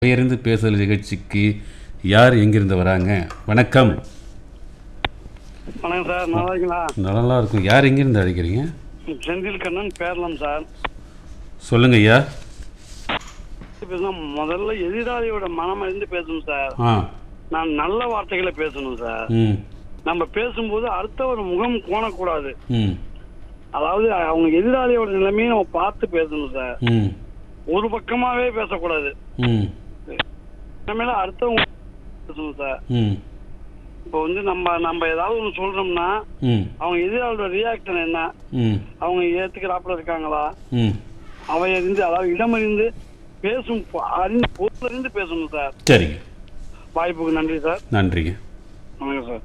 பெயர்ந்து பேசுதல் நிகழ்ச்சிக்கு யார் எங்கிருந்து வராங்க வணக்கம் வணக்கம் சார் நல்லா இருக்கீங்களா நல்லா இருக்கும் யார் எங்கிருந்து அழைக்கிறீங்க செந்தில் கண்ணன் பேரலாம் சார் சொல்லுங்க ஐயா பேசணும் முதல்ல எதிராளியோட மனம் அறிந்து பேசணும் சார் ஆ நான் நல்ல வார்த்தைகளை பேசணும் சார் ம் நம்ம பேசும்போது அடுத்த ஒரு முகம் கோணக்கூடாது ம் அதாவது அவங்க எதிராளியோட நிலைமையை நம்ம பார்த்து பேசணும் சார் ம் ஒரு பக்கமாவே பேசக்கூடாது ம் இனிமேல அடுத்தவங்க பேசணும் சார் ம் இப்போ வந்து நம்ம நம்ம ஏதாவது ஒன்று சொல்றோம்னா ம் அவங்க எதிராளியோட ரியாக்ஷன் என்ன ம் அவங்க ஏத்துக்கிறாப்புல இருக்காங்களா ம் அவை அறிந்து அதாவது இடமறிந்து பேசும் ப- அறிந்து பொருளறிந்து பேசணும் சார் சரிங்க வாய்ப்புக்கு நன்றி சார் நன்றிங்க வணக்கம் சார்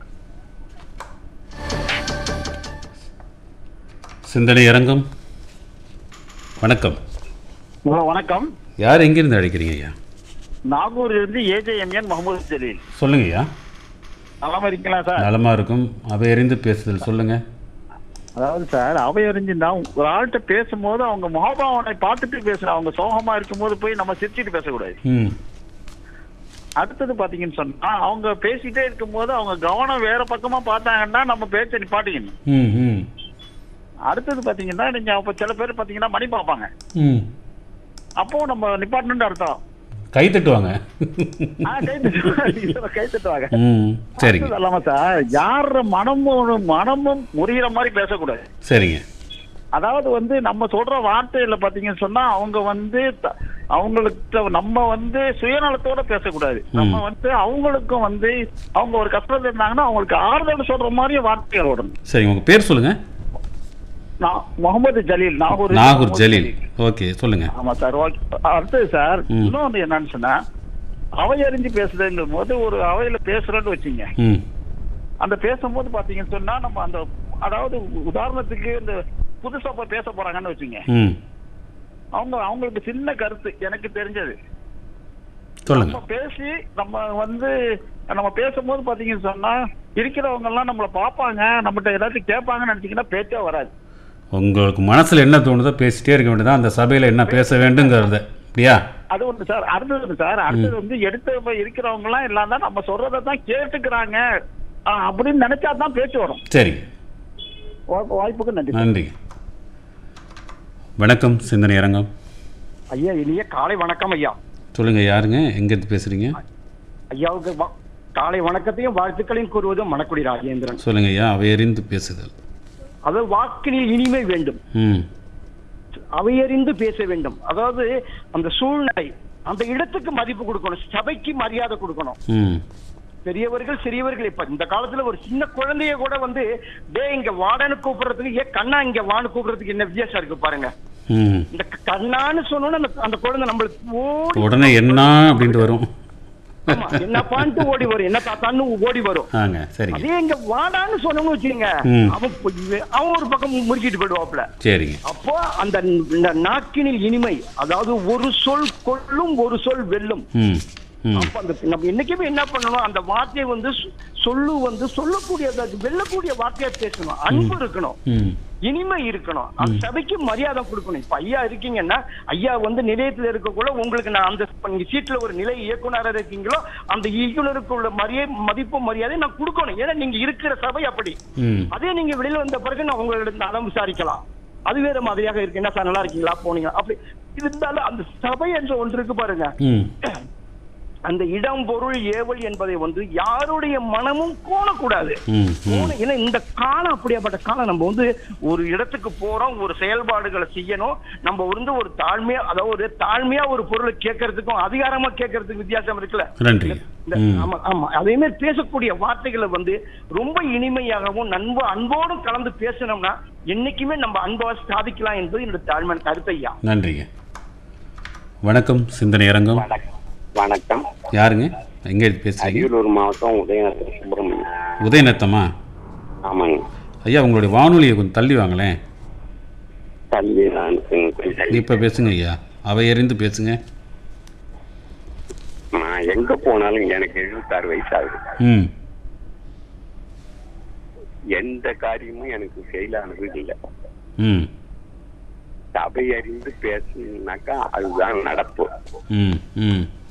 சிந்தனை அரங்கம் வணக்கம் ஹலோ வணக்கம் யார் எங்கிருந்து அழைக்கிறீங்க ஐயா நாகூர்ல இருந்து ஏஜேஎம்என் முகமது ஜலீல் சொல்லுங்க ஐயா நலமா இருக்கீங்களா சார் நலமா இருக்கும் அவை அறிந்து பேசுதல் சொல்லுங்க அதாவது சார் அவை அறிஞ்சுன்னா ஒரு ஆள்கிட்ட பேசும்போது அவங்க முகபாவனை பார்த்துட்டு பேசணும் அவங்க சோகமா இருக்கும்போது போய் நம்ம சிரிச்சிட்டு பேசக்கூடாது ம் அடுத்தது பாத்தீங்கன்னு சொன்னா அவங்க பேசிட்டே இருக்கும்போது அவங்க கவனம் வேற பக்கமா பார்த்தாங்கன்னா நம்ம பேச்ச நிப்பாட்டிக்கணும் ம் ம் அடுத்தது பாத்தீங்கன்னா நீங்க அப்ப சில பேர் பாத்தீங்கன்னா மணி பார்ப்பாங்க ம் அப்போ நம்ம நிப்பாட்டணும்னு அர்த்தம் கை தட்டுவாங்க ஆ, கை தட்டுவாங்க. கை தட்டுவாங்க ம் சரிங்க அடுத்தது இல்லாம சார் யார மனமும் மனமும் முறிகிற மாதிரி பேசக்கூடாது சரிங்க அதாவது வந்து நம்ம சொல்ற வார்த்தையில பாத்தீங்கன்னு சொன்னா அவங்க வந்து த- அவங்களுக்கு நம்ம வந்து சுயநலத்தோட பேசக்கூடாது நம்ம வந்து அவங்களுக்கும் வந்து அவங்க ஒரு கஷ்டத்துல இருந்தாங்கன்னா அவங்களுக்கு ஆறுதல் சொல்ற மாதிரி வார்த்தைகள் விடணும் சரிங்க உங்கள் பேர் சொல்லுங்க நான் முகமது ஜலீல் நாகூர் நாகூர் ஜலீல் ஓகே சொல்லுங்க ஆமா சார் ஓகே அடுத்தது சார் ம். இன்னொன்று என்னன்னு சொன்னா அவை அறிஞ்சு பேசுறதுங்கும் போது ஒரு அவையில பேசுறோன்னு வச்சுங்க ம் அந்த பேசும்போது பாத்தீங்கன்னு சொன்னா நம்ம அந்த அதாவது உதாரணத்துக்கு இந்த புதுசா போய் பேச போறாங்கன்னு வச்சுங்க ம் அவங்க அவங்களுக்கு சின்ன கருத்து எனக்கு தெரிஞ்சது சொல்லுங்க நம்ம பேசி நம்ம வந்து நம்ம பேசும்போது பாத்தீங்கன்னு சொன்னா இருக்கிறவங்க எல்லாம் நம்மள பாப்பாங்க நம்மகிட்ட ஏதாச்சும் கேட்பாங்கன்னு நினைச்சீங்கன்னா பேச்சே வராது உங்களுக்கு மனசில் என்ன தோணுதோ பேசிட்டே இருக்க வேண்டியதான் அந்த சபையில் என்ன பேச வேண்டுங்கிறத அப்படியா அது ஒன்று சார் அடுத்தது சார் அடுத்தது வந்து எடுத்த இருக்கிறவங்க எல்லாம் எல்லாம் தான் நம்ம சொல்றதை தான் கேட்டுக்கிறாங்க ஆ, அப்படின்னு நினைச்சா தான் பேச்சு வரும் சரிங்க வா- வாய்ப்புக்கு நன்றி நன்றிங்க வணக்கம் சிந்தனை அரங்கம் ஐயா இனிய காலை வணக்கம் ஐயா சொல்லுங்க யாருங்க எங்கேருந்து பேசுறீங்க ஐயாவுக்கு வ- காலை வணக்கத்தையும் வாழ்த்துக்களையும் கூறுவது மணக்குடி ராஜேந்திரன் சொல்லுங்க ஐயா அவையறிந்து பேசுதல் அதாவது வாக்கினில் இனிமை வேண்டும் ம் அவையறிந்து பேச வேண்டும் அதாவது அந்த சூழ்நிலை அந்த இடத்துக்கு மதிப்பு கொடுக்கணும் சபைக்கு மரியாதை கொடுக்கணும் ம் பெரியவர்கள் சிறியவர்கள் இப்ப இந்த காலத்துல ஒரு சின்ன குழந்தைய கூட வந்து டே இங்க வாடன்னு கூப்பிடுறதுக்கு ஏன் கண்ணா இங்க வான்னு கூப்பிடுறதுக்கு என்ன வித்தியாசம் இருக்கு பாருங்க ம் இந்த கண்ணான்னு சொன்னோன்னு அந்த அந்த குழந்தை நம்மளுக்கு ஓடி உடனே என்ன அப்படின்ட்டு வரும் ஆமா, என்ன பான்ட்டு ஓடி வரும் என்ன தாத்தான்னு ஓடி வரும் ஆங்க சரிங்க அதே இங்க வாடான்னு சொன்னோம்னு வச்சுக்கோங்க ம். அவன் பொய்- அவன் ஒரு பக்கம் முறுக்கிட்டு போயிடுவாப்ல சரிங்க அப்போ அந்த இந்த நாக்கினில் இனிமை அதாவது ஒரு சொல் கொள்ளும் ஒரு சொல் வெல்லும் ம் ம் அப்ப அந்த நம்ம என்னைக்குமே என்ன பண்ணணும் அந்த வார்த்தையை வந்து சொ- சொல்லு வந்து சொல்லக்கூடிய அது வெல்லக்கூடிய வார்த்தையா பேசணும் அன்பு இருக்கணும் ம் இனிமை இருக்கணும் அந்த சபைக்கு மரியாதை கொடுக்கணும் இப்ப ஐயா இருக்கீங்கன்னா ஐயா வந்து நிலையத்துல இருக்கக்குள்ள உங்களுக்கு நான் அந்த இப்ப நீங்க சீட்ல ஒரு நிலை இயக்குனரா இருக்கீங்களோ அந்த இயக்குனருக்கு உள்ள மரியாதை மதிப்பு மரியாதை நான் கொடுக்கணும் ஏன்னா நீங்க இருக்கிற சபை அப்படி ம் அதே நீங்க வெளியில வந்த பிறகு நான் உங்களிடம் நலம் விசாரிக்கலாம் அது வேற மாதிரியாக இருக்கு என்ன சார் நல்லா இருக்கீங்களா போனீங்க அப்படி இருந்தாலும் அந்த சபை என்ற ஒன்று இருக்கு பாருங்க ம் அந்த இடம் பொருள் ஏவல் என்பதை வந்து யாருடைய மனமும் கோணக்கூடாது ம் ம் கோண- ஏன்னா இந்த காலம் அப்படியாப்பட்ட காலம் நம்ம வந்து ஒரு இடத்துக்கு போறோம் ஒரு செயல்பாடுகளை செய்யணும் நம்ம வந்து ஒரு தாழ்மையா அதாவது ஒரு தாழ்மையா ஒரு பொருளை கேட்கறதுக்கும் அதிகாரமா கேட்கறதுக்கு வித்தியாசம் இருக்குல்ல நன்றிங்க இந்த- ம் ஆமா ஆமா அதே மாதிரி பேசக்கூடிய வார்த்தைகளை வந்து ரொம்ப இனிமையாகவும் நண்பு அன்போடும் கலந்து பேசினோம்னா என்னைக்குமே நம்ம அன்பா சாதிக்கலாம் என்பது என்னோட தாழ்மை கருத்து ஐயா நன்றிங்க வணக்கம் சிந்தனை அரங்கம் வணக்கம் வணக்கம் யாருங்க எங்கே பேசுறீங்க அரியலூர் மாவட்டம் உதயநகர் சுப்பிரமணியம் உதயநத்தமா ஆமாங்க ஐயா உங்களுடைய வானொலியை கொஞ்சம் தள்ளி வாங்களேன் தள்ளி நான் கொஞ்சம் தள்ளி. இப்போ பேசுங்க ஐயா அவையறிந்து பேசுங்க நான் எங்க போனாலும் எனக்கு எழுபத்தாறு வயசு ஆகுது ம் எந்த காரியமும் எனக்கு செயலானது இல்லை ம் சபை அறிந்து பேசணும்னாக்கா அதுதான் நடப்பு ம் ம்